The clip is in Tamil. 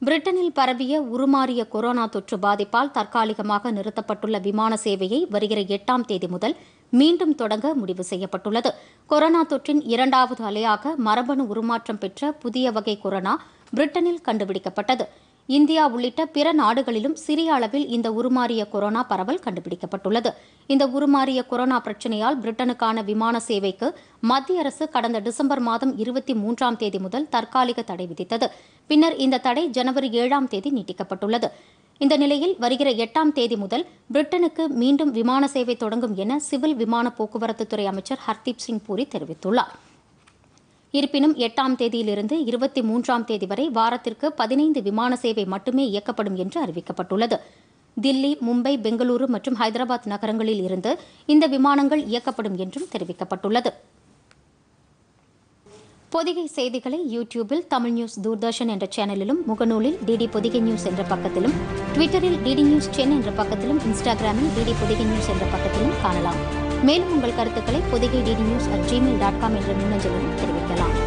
பிரிட்டனில் பரவிய உருமாறிய கொரோனா தொற்று பாதிப்பால் தற்காலிகமாக நிறுத்தப்பட்டுள்ள விமான சேவையை வருகிற எட்டாம் தேதி முதல் மீண்டும் தொடங்க முடிவு செய்யப்பட்டுள்ளது கொரோனா தொற்றின் இரண்டாவது அலையாக மரபணு உருமாற்றம் பெற்ற புதிய வகை கொரோனா பிரிட்டனில் கண்டுபிடிக்கப்பட்டது இந்தியா உள்ளிட்ட பிற நாடுகளிலும் சிறிய அளவில் இந்த உருமாறிய கொரோனா பரவல் கண்டுபிடிக்கப்பட்டுள்ளது இந்த உருமாறிய கொரோனா பிரச்சினையால் பிரிட்டனுக்கான விமான சேவைக்கு மத்திய அரசு கடந்த டிசம்பர் மாதம் இருபத்தி மூன்றாம் தேதி முதல் தற்காலிக தடை விதித்தது பின்னர் இந்த தடை ஜனவரி ஏழாம் தேதி நீட்டிக்கப்பட்டுள்ளது இந்த நிலையில் வருகிற எட்டாம் தேதி முதல் பிரிட்டனுக்கு மீண்டும் விமான சேவை தொடங்கும் என சிவில் விமான போக்குவரத்துத்துறை அமைச்சர் ஹர்தீப் சிங் பூரி தெரிவித்துள்ளார் இருப்பினும் எட்டாம் தேதியிலிருந்து இருபத்தி மூன்றாம் தேதி வரை வாரத்திற்கு பதினைந்து விமான சேவை மட்டுமே இயக்கப்படும் என்று அறிவிக்கப்பட்டுள்ளது தில்லி மும்பை பெங்களூரு மற்றும் ஹைதராபாத் நகரங்களில் இருந்து இந்த விமானங்கள் இயக்கப்படும் என்றும் தெரிவிக்கப்பட்டுள்ளது பொதிகை செய்திகளை யூடியூபில் தமிழ் நியூஸ் தூர்தர்ஷன் என்ற சேனலிலும் முகநூலில் டிடி பொதிகை நியூஸ் என்ற பக்கத்திலும் ட்விட்டரில் டிடி நியூஸ் சென் என்ற பக்கத்திலும் இன்ஸ்டாகிராமில் டிடி பொதிகை நியூஸ் என்ற பக்கத்திலும் காணலாம் மேலும் உங்கள் கருத்துக்களை Pothigai DD news at Gmail dot com என்ற மின்னஞ்சலிலும் தெரிவிக்கலாம்